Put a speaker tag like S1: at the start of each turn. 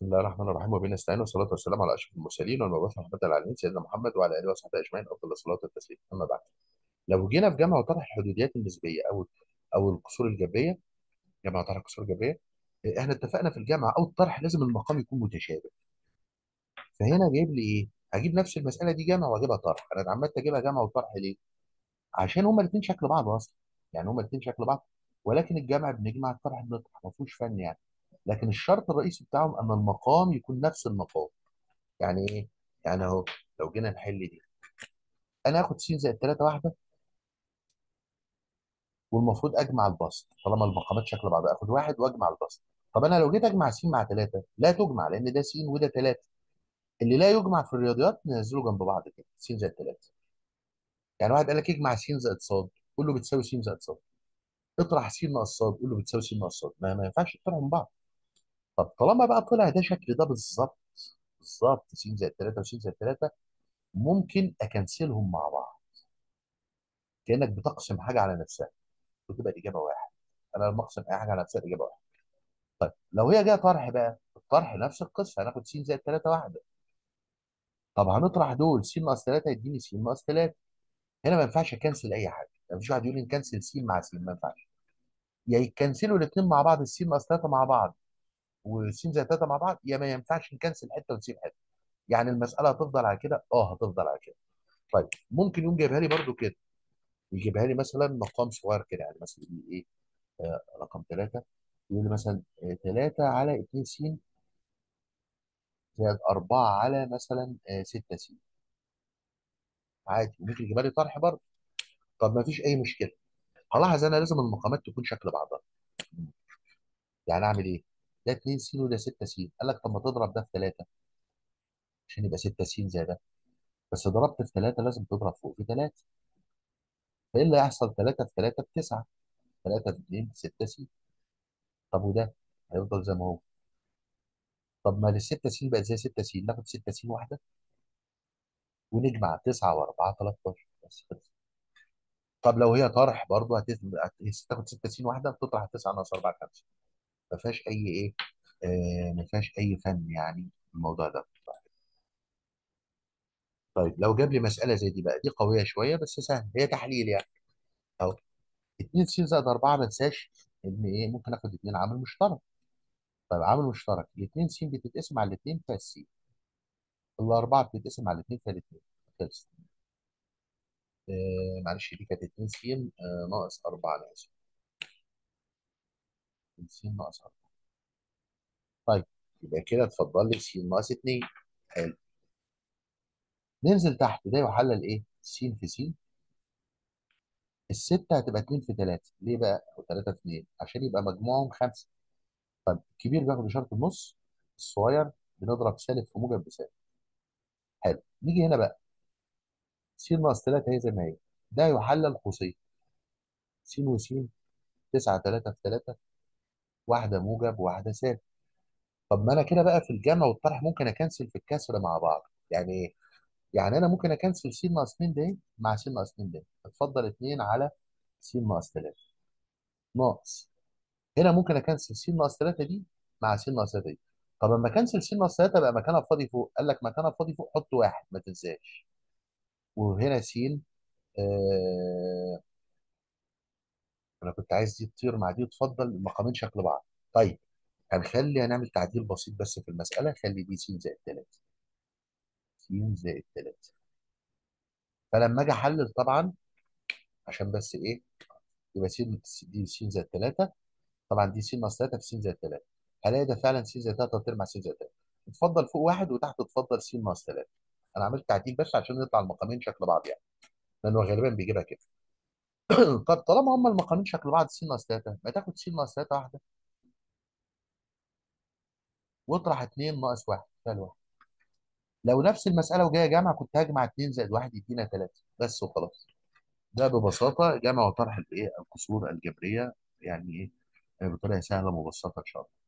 S1: بسم الله الرحمن الرحيم وبنا نستعين والصلاه والسلام على اشرف المرسلين والمبعوث رحمه للعالمين سيدنا محمد وعلى اله وصحبه اجمعين افضل الصلاه والتسليم اما بعد لو جينا في جمع وطرح الحدوديات النسبيه او او القصور الجبريه جمع وطرح القصور الجبريه إيه، احنا اتفقنا في الجمع او الطرح لازم المقام يكون متشابه فهنا جايب لي ايه هجيب نفس المساله دي جمع واجيبها طرح انا عمال اجيبها جمع وطرح ليه عشان هما الاثنين شكل بعض اصلا يعني هما الاثنين شكل بعض ولكن الجمع بنجمع الطرح بنطرح ما فيهوش فن يعني لكن الشرط الرئيسي بتاعهم ان المقام يكون نفس المقام يعني ايه؟ يعني اهو لو جينا نحل دي انا هاخد س زائد 3 واحده والمفروض اجمع البسط طالما المقامات شكل بعض اخد واحد واجمع البسط طب انا لو جيت اجمع س مع 3 لا تجمع لان ده س وده 3 اللي لا يجمع في الرياضيات ننزله جنب بعض كده س زائد 3 يعني واحد قال لك اجمع س زائد ص قول له بتساوي س زائد ص اطرح س ناقص ص قول له بتساوي س ناقص ص ما, ما ينفعش تطرحهم من بعض طب طالما بقى طلع ده شكل ده بالظبط بالظبط س زائد 3 وس زائد 3 ممكن اكنسلهم مع بعض كانك بتقسم حاجه على نفسها وتبقى الاجابه واحد انا لما اقسم اي حاجه على نفسها الاجابه واحد طيب لو هي جايه طرح بقى الطرح نفس القصه هناخد س زائد 3 واحده طب هنطرح دول س ناقص 3 يديني س ناقص 3 هنا ما ينفعش اكنسل اي حاجه ما فيش واحد يقول لي نكنسل س مع س ما ينفعش يا يكنسلوا الاثنين مع بعض الس ناقص 3 مع بعض وس زائد 3 مع بعض يا ما ينفعش نكنسل حته ونسيب حته يعني المساله هتفضل على كده اه هتفضل على كده طيب ممكن يقوم جايبها لي برده كده يجيبها لي مثلا مقام صغير كده يعني مثلا يقول لي ايه آه رقم 3 يقول لي مثلا 3 على 2 س زائد 4 على مثلا 6 س عادي ممكن يجيبها لي طرح برضه طب ما فيش اي مشكله هلاحظ انا لازم المقامات تكون شكل بعضها يعني اعمل ايه؟ ده 2 س وده 6 س قال لك طب ما تضرب ده في 3 عشان يبقى 6 س زي ده بس ضربت في 3 لازم تضرب فوق في 3 فايه اللي هيحصل 3 في 3 ب 9 3 في 2 ب 6 س طب وده هيفضل زي ما هو طب ما ال 6 س بقت زي 6 س ناخد 6 س واحده ونجمع 9 و4 13 بس خلص طب لو هي طرح برضه هتاخد 6 س واحده بتطرح 9 ناقص 4 5 ما فيهاش اي ايه آه ما فيهاش اي فن يعني الموضوع ده طيب لو جاب لي مساله زي دي بقى دي قويه شويه بس سهل هي تحليل يعني اهو 2 س زائد 4 ما انساش ان ايه ممكن اخد 2 عامل مشترك طيب عامل مشترك الاثنين س بتتقسم على الاثنين فالس الاربعه بتتقسم على الاثنين فالاثنين خلص آه معلش دي كانت 2 س آه ناقص 4 انا اسف 2 س ناقص 4 طيب يبقى كده اتفضل لي س ناقص 2 حلو ننزل تحت ده يحلل ايه؟ س في س الستة هتبقى 2 في 3 ليه بقى؟ أو 3 في 2 عشان يبقى مجموعهم 5 طيب الكبير بياخد إشارة النص الصغير بنضرب سالب في موجب بسالب حلو نيجي هنا بقى س ناقص 3 هي زي ما هي ده يحلل قوسين س وس 9 3 في 3 واحدة موجب وواحدة سالب طب ما أنا كده بقى في الجمع والطرح ممكن أكنسل في الكسر مع بعض يعني إيه؟ يعني أنا ممكن أكنسل س ناقص 2 ده مع س ناقص 2 ده اتفضل 2 على س ناقص 3 ناقص هنا ممكن اكنسل س ناقص 3 دي مع س ناقص 3 دي طب لما اكنسل س ناقص 3 بقى مكانها فاضي فوق قال لك مكانها فاضي فوق حط واحد ما تنساش وهنا س آه انا كنت عايز دي تطير مع دي تفضل المقامين شكل بعض طيب هنخلي هنعمل تعديل بسيط بس في المساله خلي دي س زائد 3 س زائد 3 فلما اجي احلل طبعا عشان بس ايه يبقى س دي س زائد 3 طبعا دي س ناقص 3 في س زائد 3 هلاقي ده فعلا س زائد 3 تطير مع س زائد 3 اتفضل فوق واحد وتحت اتفضل س ناقص 3 انا عملت تعديل بس عشان يطلع المقامين شكل بعض يعني لانه غالبا بيجيبها كده طب طالما هما المقامين شكل بعض س ناقص 3 ما تاخد س ناقص 3 واحده واطرح 2 ناقص 1 ده الواحد لو نفس المساله وجايه جمع كنت هجمع 2 زائد 1 يدينا 3 بس وخلاص ده ببساطه جمع وطرح الايه الكسور الجبريه يعني ايه بطريقه سهله مبسطه ان شاء الله